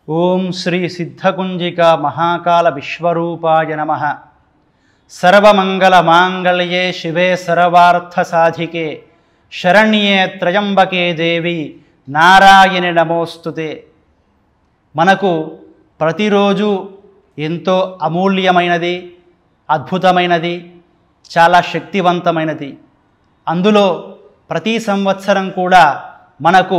ఓం శ్రీ సిద్ధకుంజిక మహాకాల విశ్వరూపాయ నమ సర్వమంగళ మాంగళ్యే శివే సర్వార్థ సాధికే శరణ్యే త్రయంబకే దేవి నారాయణి నమోస్తుతే మనకు ప్రతిరోజు ఎంతో అమూల్యమైనది అద్భుతమైనది చాలా శక్తివంతమైనది అందులో ప్రతి సంవత్సరం కూడా మనకు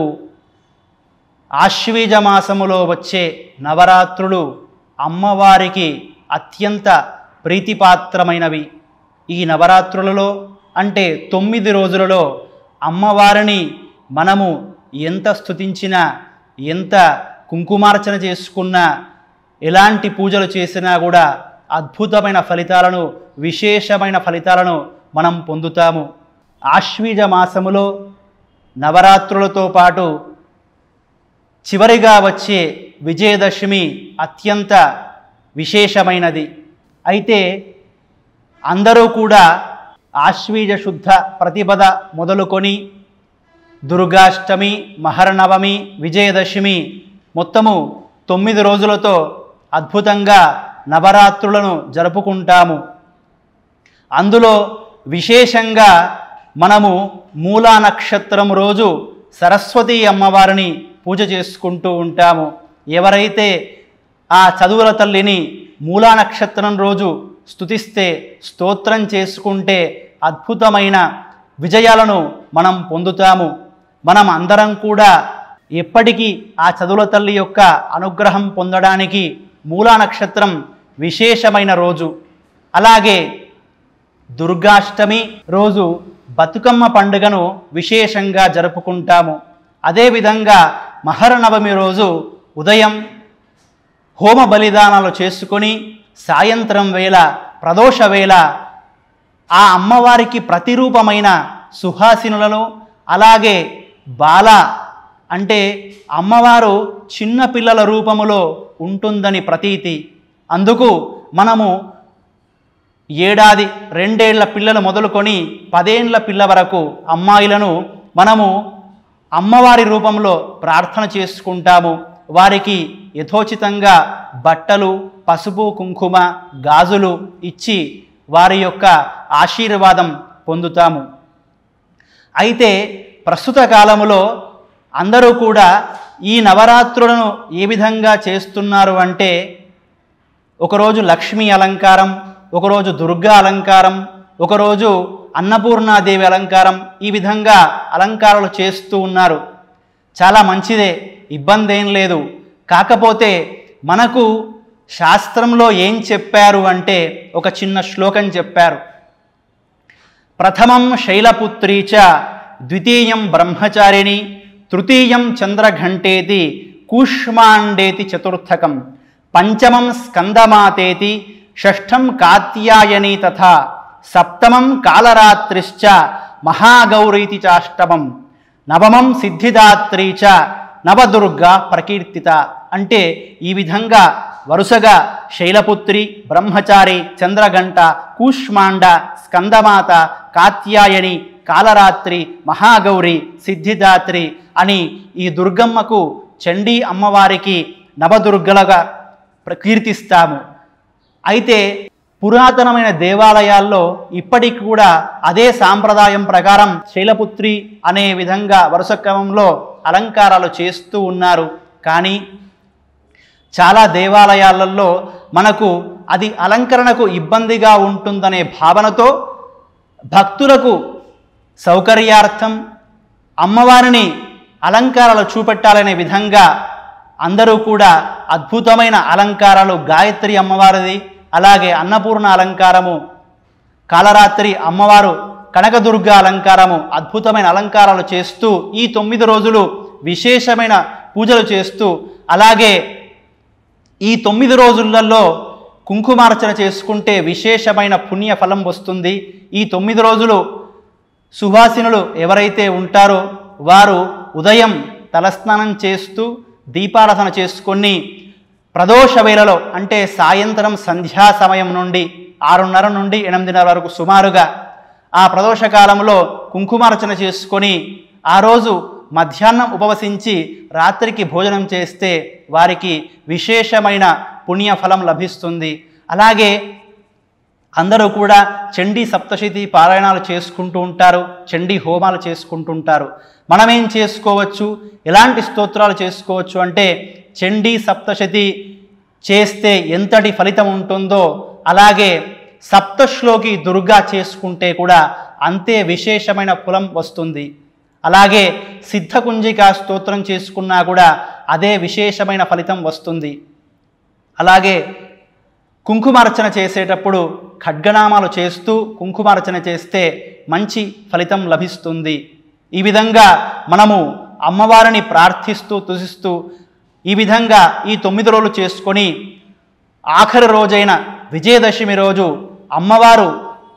ఆశ్వీజ మాసములో వచ్చే నవరాత్రులు అమ్మవారికి అత్యంత ప్రీతిపాత్రమైనవి ఈ నవరాత్రులలో అంటే తొమ్మిది రోజులలో అమ్మవారిని మనము ఎంత స్థుతించినా ఎంత కుంకుమార్చన చేసుకున్నా ఎలాంటి పూజలు చేసినా కూడా అద్భుతమైన ఫలితాలను విశేషమైన ఫలితాలను మనం పొందుతాము ఆశ్వీజ మాసములో నవరాత్రులతో పాటు చివరిగా వచ్చే విజయదశమి అత్యంత విశేషమైనది అయితే అందరూ కూడా ఆశ్వీజ శుద్ధ ప్రతిపద మొదలుకొని దుర్గాష్టమి మహర్నవమి విజయదశమి మొత్తము తొమ్మిది రోజులతో అద్భుతంగా నవరాత్రులను జరుపుకుంటాము అందులో విశేషంగా మనము మూలా నక్షత్రం రోజు సరస్వతి అమ్మవారిని పూజ చేసుకుంటూ ఉంటాము ఎవరైతే ఆ చదువుల తల్లిని మూలా నక్షత్రం రోజు స్తుతిస్తే స్తోత్రం చేసుకుంటే అద్భుతమైన విజయాలను మనం పొందుతాము మనం అందరం కూడా ఎప్పటికీ ఆ చదువుల తల్లి యొక్క అనుగ్రహం పొందడానికి మూలా నక్షత్రం విశేషమైన రోజు అలాగే దుర్గాష్టమి రోజు బతుకమ్మ పండుగను విశేషంగా జరుపుకుంటాము అదేవిధంగా మహరనవమి రోజు ఉదయం హోమ బలిదానాలు చేసుకొని సాయంత్రం వేళ ప్రదోష వేళ ఆ అమ్మవారికి ప్రతిరూపమైన సుహాసినులను అలాగే బాల అంటే అమ్మవారు చిన్న పిల్లల రూపములో ఉంటుందని ప్రతీతి అందుకు మనము ఏడాది రెండేళ్ల పిల్లలు మొదలుకొని పదేండ్ల పిల్ల వరకు అమ్మాయిలను మనము అమ్మవారి రూపంలో ప్రార్థన చేసుకుంటాము వారికి యథోచితంగా బట్టలు పసుపు కుంకుమ గాజులు ఇచ్చి వారి యొక్క ఆశీర్వాదం పొందుతాము అయితే ప్రస్తుత కాలములో అందరూ కూడా ఈ నవరాత్రులను ఏ విధంగా చేస్తున్నారు అంటే ఒకరోజు లక్ష్మీ అలంకారం ఒకరోజు దుర్గా అలంకారం ఒకరోజు అన్నపూర్ణాదేవి అలంకారం ఈ విధంగా అలంకారాలు చేస్తూ ఉన్నారు చాలా మంచిదే ఇబ్బంది ఏం లేదు కాకపోతే మనకు శాస్త్రంలో ఏం చెప్పారు అంటే ఒక చిన్న శ్లోకం చెప్పారు ప్రథమం శైలపుత్రీ చ ద్వితీయం బ్రహ్మచారిణి తృతీయం చంద్రఘంటేతి కూష్మాండేతి చతుర్థకం పంచమం స్కందమాతేతి షష్ఠం కాత్యాయని తథా సప్తమం కాలరాత్రిశ్చ మహాగౌరీతి చాష్టమం నవమం సిద్ధిదాత్రీ చ నవదుర్గ ప్రకీర్తిత అంటే ఈ విధంగా వరుసగా శైలపుత్రి బ్రహ్మచారి చంద్రగంట కూష్మాండ స్కందమాత కాత్యాయని కాలరాత్రి మహాగౌరి సిద్ధిదాత్రి అని ఈ దుర్గమ్మకు చండీ అమ్మవారికి నవదుర్గలుగా ప్రకీర్తిస్తాము అయితే పురాతనమైన దేవాలయాల్లో ఇప్పటికి కూడా అదే సాంప్రదాయం ప్రకారం శైలపుత్రి అనే విధంగా వరుస క్రమంలో అలంకారాలు చేస్తూ ఉన్నారు కానీ చాలా దేవాలయాలలో మనకు అది అలంకరణకు ఇబ్బందిగా ఉంటుందనే భావనతో భక్తులకు సౌకర్యార్థం అమ్మవారిని అలంకారాలు చూపెట్టాలనే విధంగా అందరూ కూడా అద్భుతమైన అలంకారాలు గాయత్రి అమ్మవారిది అలాగే అన్నపూర్ణ అలంకారము కాలరాత్రి అమ్మవారు కనకదుర్గ అలంకారము అద్భుతమైన అలంకారాలు చేస్తూ ఈ తొమ్మిది రోజులు విశేషమైన పూజలు చేస్తూ అలాగే ఈ తొమ్మిది రోజులలో కుంకుమార్చన చేసుకుంటే విశేషమైన పుణ్య ఫలం వస్తుంది ఈ తొమ్మిది రోజులు సువాసినులు ఎవరైతే ఉంటారో వారు ఉదయం తలస్నానం చేస్తూ దీపారాధన చేసుకొని ప్రదోష వేళలో అంటే సాయంత్రం సంధ్యా సమయం నుండి ఆరున్నర నుండి ఎనిమిదిన్నర వరకు సుమారుగా ఆ ప్రదోష కాలంలో కుంకుమార్చన చేసుకొని ఆ రోజు మధ్యాహ్నం ఉపవసించి రాత్రికి భోజనం చేస్తే వారికి విశేషమైన పుణ్యఫలం లభిస్తుంది అలాగే అందరూ కూడా చండీ సప్తశతి పారాయణాలు చేసుకుంటూ ఉంటారు చండీ హోమాలు చేసుకుంటూ ఉంటారు మనం ఏం చేసుకోవచ్చు ఎలాంటి స్తోత్రాలు చేసుకోవచ్చు అంటే చండీ సప్తశతి చేస్తే ఎంతటి ఫలితం ఉంటుందో అలాగే సప్తశ్లోకి దుర్గా చేసుకుంటే కూడా అంతే విశేషమైన ఫలం వస్తుంది అలాగే సిద్ధకుంజిక స్తోత్రం చేసుకున్నా కూడా అదే విశేషమైన ఫలితం వస్తుంది అలాగే కుంకుమార్చన చేసేటప్పుడు ఖడ్గనామాలు చేస్తూ కుంకుమార్చన చేస్తే మంచి ఫలితం లభిస్తుంది ఈ విధంగా మనము అమ్మవారిని ప్రార్థిస్తూ తుసిస్తూ ఈ విధంగా ఈ తొమ్మిది రోజులు చేసుకొని ఆఖరి రోజైన విజయదశమి రోజు అమ్మవారు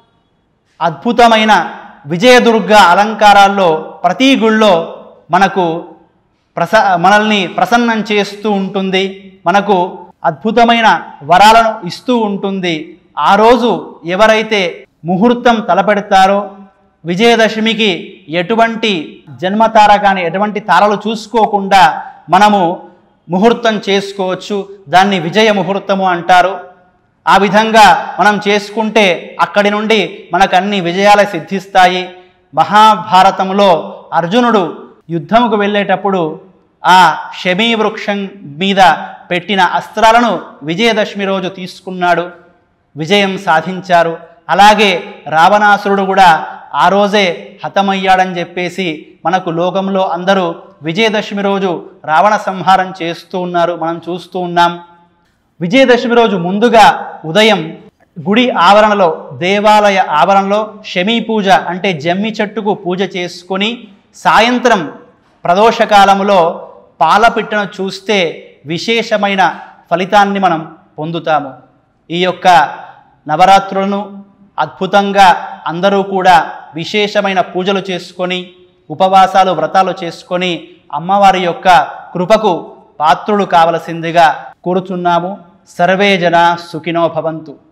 అద్భుతమైన విజయదుర్గ అలంకారాల్లో ప్రతి గుళ్ళో మనకు ప్రస మనల్ని ప్రసన్నం చేస్తూ ఉంటుంది మనకు అద్భుతమైన వరాలను ఇస్తూ ఉంటుంది ఆ రోజు ఎవరైతే ముహూర్తం తలపెడతారో విజయదశమికి ఎటువంటి జన్మతార కానీ ఎటువంటి తారలు చూసుకోకుండా మనము ముహూర్తం చేసుకోవచ్చు దాన్ని విజయ ముహూర్తము అంటారు ఆ విధంగా మనం చేసుకుంటే అక్కడి నుండి మనకు అన్ని విజయాలు సిద్ధిస్తాయి మహాభారతంలో అర్జునుడు యుద్ధముకు వెళ్ళేటప్పుడు ఆ శమీ వృక్షం మీద పెట్టిన అస్త్రాలను విజయదశమి రోజు తీసుకున్నాడు విజయం సాధించారు అలాగే రావణాసురుడు కూడా ఆ రోజే హతమయ్యాడని చెప్పేసి మనకు లోకంలో అందరూ విజయదశమి రోజు రావణ సంహారం చేస్తూ ఉన్నారు మనం చూస్తూ ఉన్నాం విజయదశమి రోజు ముందుగా ఉదయం గుడి ఆవరణలో దేవాలయ ఆవరణలో శమీ పూజ అంటే జమ్మి చెట్టుకు పూజ చేసుకొని సాయంత్రం ప్రదోషకాలములో పాలపిట్టను చూస్తే విశేషమైన ఫలితాన్ని మనం పొందుతాము ఈ యొక్క నవరాత్రులను అద్భుతంగా అందరూ కూడా విశేషమైన పూజలు చేసుకొని ఉపవాసాలు వ్రతాలు చేసుకొని అమ్మవారి యొక్క కృపకు పాత్రులు కావలసిందిగా కోరుచున్నాము సర్వే జన సుఖినో భవంతు